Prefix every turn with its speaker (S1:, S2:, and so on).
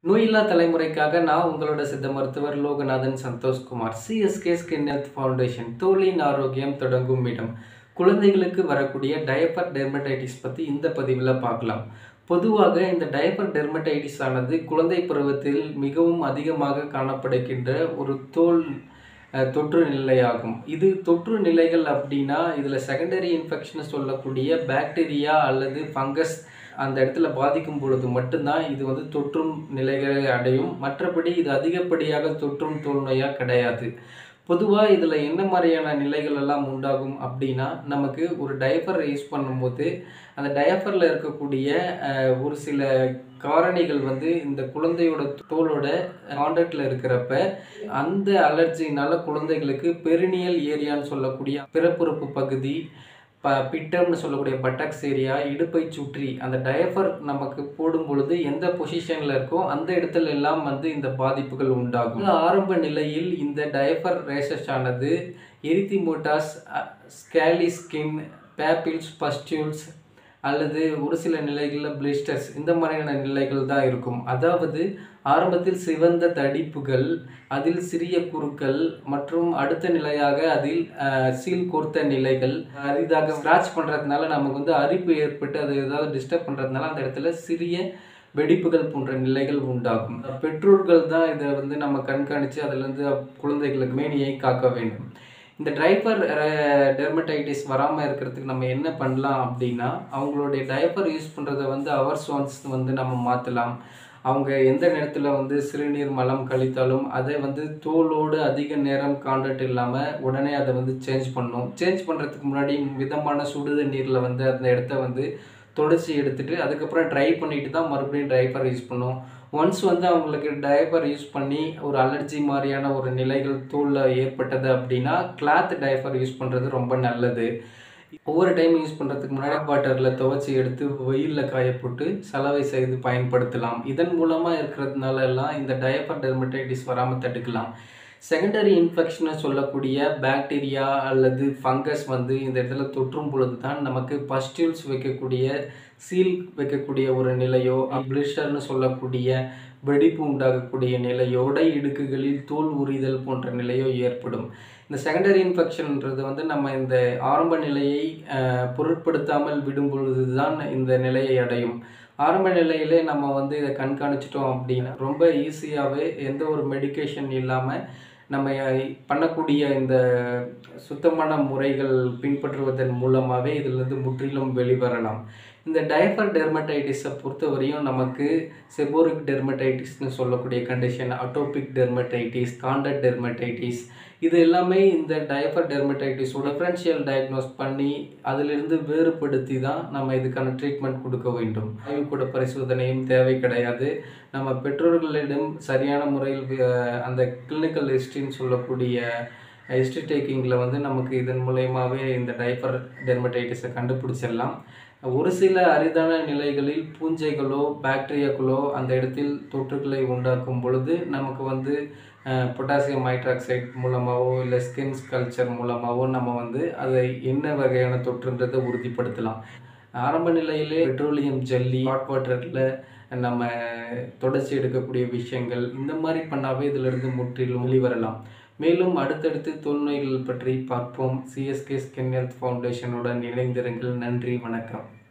S1: நோயில்லா தலைமுறைக்காக நான் உங்களோட சித்த மருத்துவர் Loganathan Santhoshkumar CSK skin health foundation தோலின் ஆரோக்கியம் தொடங்கும் இடம் குழந்தைகளுக்கு வரக்கூடிய டயப்பர் டெர்மடைட்டிஸ் பற்றி இந்த பதிவில் பார்க்கலாம் பொதுவாக இந்த டயப்பர் டெர்மடைட்டிஸ் ஆனது குழந்தை பருவத்தில் மிகவும் அதிகமாக காணப்படுகின்ற ஒரு தோல் அஹ், தொற்று நிலையாகும் இது தொற்று நிலைகள் அப்படின்னா இதில் செகண்டரி இன்ஃபெக்ஷன் சொல்லக்கூடிய பாக்டீரியா அல்லது ஃபங்கஸ் அந்த இடத்துல பாதிக்கும் பொழுது மட்டும்தான் இது வந்து தொற்றும் நிலைகளை அடையும் மற்றபடி இது அதிகப்படியாக தொற்றும் தோல் நோயாக கிடையாது பொதுவாக இதில் என்ன மாதிரியான நிலைகள் எல்லாம் உண்டாகும் அப்படின்னா நமக்கு ஒரு டயப்பர் யூஸ் பண்ணும்போது அந்த டயப்பரில் இருக்கக்கூடிய அஹ், ஒரு சில காரணிகள் வந்து இந்த குழந்தையோட தோலோட காண்டாக்டில் இருக்கிறப்ப அந்த அலர்ஜினால குழந்தைகளுக்கு பெரினியல் ஏரியான்னு சொல்லக்கூடிய பிறப்புறுப்பு பகுதி ப பிட்டம்னு சொல்லக்கூடிய பட்டக்ஸ் ஏரியா இடுப்பை சுற்றி அந்த டயஃபர் நமக்கு போடும் பொழுது எந்த பொசிஷனில் இருக்கோ அந்த இடத்துல எல்லாம் வந்து இந்த பாதிப்புகள் உண்டாகும் ஆரம்ப நிலையில் இந்த டயஃபர் ரேஷஸ் ஆனது erythematous scaly skin papules pustules அல்லது ஒரு சில நிலைகளில் பிளிஸ்டர்ஸ் இந்த மாதிரியான நிலைகள் தான் இருக்கும் அதாவது ஆரம்பத்தில் சிவந்த தடிப்புகள் அதில் சிறிய குருக்கள் மற்றும் அடுத்த நிலையாக அதில் அஹ், சீல் கோர்த்த நிலைகள் அரிதாக ஸ்க்ராட்ச் பண்ணுறதுனால நமக்கு வந்து அரிப்பு ஏற்பட்டு அது ஏதாவது டிஸ்டர்ப் பண்ணுறதுனால அந்த இடத்துல சிறிய வெடிப்புகள் போன்ற நிலைகள் உண்டாகும் பெற்றோர்கள் தான் இதை வந்து நம்ம கண்காணித்து அதிலிருந்து குழந்தைகளுக்கு மேனியை காக்க வேண்டும் இந்த டைப்பர் டெர்மடைட்டிஸ் வராமல் இருக்கிறதுக்கு நம்ம என்ன பண்ணலாம் அப்படின்னா அவங்களுடைய டைப்பர் யூஸ் பண்ணுறதை வந்து அவர்ஸ் ஒன்ஸ் வந்து நம்ம மாற்றலாம் அவங்க எந்த நேரத்தில் வந்து சிறுநீர் மலம் கழித்தாலும் அதை வந்து தோலோடு அதிக நேரம் காண்டாக்ட் இல்லாமல் உடனே அதை வந்து சேஞ்ச் பண்ணணும் சேஞ்ச் பண்ணுறதுக்கு முன்னாடி மிதமான சுடு நீரில் வந்து அந்த இடத்த வந்து தொடச்சி எடுத்துட்டு அதுக்கப்புறம் ட்ரை பண்ணிட்டு தான் மறுபடியும் டைப்பர் யூஸ் பண்ணும் ஒன்ஸ் வந்து அவங்களுக்கு டைப்பர் யூஸ் பண்ணி ஒரு அலர்ஜி மாதிரியான ஒரு நிலைகள் தோலில் ஏற்பட்டது அப்படின்னா கிளாத் டைப்பர் யூஸ் பண்ணுறது ரொம்ப நல்லது ஒவ்வொரு டைம் யூஸ் பண்ணுறதுக்கு முன்னாடி வாட்டரில் துவைச்சி எடுத்து வெயிலில் காய போட்டு சலவை செய்து பயன்படுத்தலாம் இதன் மூலமாக இருக்கிறதுனால எல்லாம் இந்த டயப்பர் டெர்மடைட்டிஸ் வராமல் தடுக்கலாம் செகண்டரி இன்ஃபெக்ஷனை சொல்லக்கூடிய பாக்டீரியா அல்லது ஃபங்கஸ் வந்து இந்த இடத்துல தொற்றும் பொழுது தான் நமக்கு பஸ்டியூல்ஸ் வைக்கக்கூடிய சீல் வைக்கக்கூடிய ஒரு நிலையோ பிளிஷர்னு சொல்லக்கூடிய வெடிப்பு உண்டாகக்கூடிய நிலையோ உடை இடுக்குகளில் தோல் உரிதல் போன்ற நிலையோ ஏற்படும் இந்த செகண்டரி இன்ஃபெக்ஷன்ன்றது வந்து நம்ம இந்த ஆரம்ப நிலையை அஹ், பொருட்படுத்தாமல் விடும் பொழுது தான் இந்த நிலையை அடையும் ஆரம்ப நிலையிலே நம்ம வந்து இதை கண்காணிச்சிட்டோம் அப்படின்னா ரொம்ப ஈஸியாகவே எந்த ஒரு மெடிகேஷன் இல்லாமல் நம்ம பண்ணக்கூடிய இந்த சுத்தமான முறைகள் பின்பற்றுவதன் மூலமாகவே இதிலிருந்து முற்றிலும் வெளிவரலாம் இந்த டயப்பர் டெர்மடைட்டிஸை பொறுத்தவரையும் நமக்கு செபோரிக் டெர்மடைட்டிஸ்னு சொல்லக்கூடிய condition atopic dermatitis contact dermatitis இது எல்லாமே இந்த டயப்பர் டெர்மடைட்டிஸோட டிஃபரன்ஷியல் டயக்னோஸ் பண்ணி அதிலிருந்து வேறுபடுத்தி தான் நம்ம இதுக்கான ட்ரீட்மெண்ட் கொடுக்க வேண்டும் ஆய்வுக்கூட பரிசோதனையும் தேவை கிடையாது நம்ம பெற்றோர்களிடம் சரியான முறையில் அஹ், அந்த கிளினிக்கல் ஹிஸ்ட்ரின்னு சொல்லக்கூடிய ஹிஸ்ட்ரி டேக்கிங்கில் வந்து நமக்கு இதன் மூலயமாவே இந்த டைப்பர் டெர்மடைட்டிஸை கண்டுபிடிச்சிடலாம் ஒரு சில அரிதான நிலைகளில் பூஞ்சைகளோ பாக்டீரியாக்களோ அந்த இடத்தில் தொற்றுகளை உண்டாக்கும் பொழுது நமக்கு வந்து பொட்டாசியம் ஹைட்ராக்சைடு மூலமாகவோ இல்லை ஸ்கின் கல்ச்சர் மூலமாகவோ நம்ம வந்து அதை என்ன வகையான தொற்றுன்றதை உறுதிப்படுத்தலாம் ஆரம்ப நிலையிலே பெட்ரோலியம் ஜல்லி ஹாட் வாட்டரில் நம்ம தொடச்சி எடுக்கக்கூடிய விஷயங்கள் இந்த மாதிரி பண்ணாவே இதிலிருந்து முற்றிலும் வெளிவரலாம் மேலும் அடுத்தடுத்து தொல்நோய்கள் பற்றி பார்ப்போம் சிஎஸ்கே ஸ்கின் ஹெல்த் ஃபவுண்டேஷனுடன் இணைந்திருங்கள் நன்றி வணக்கம்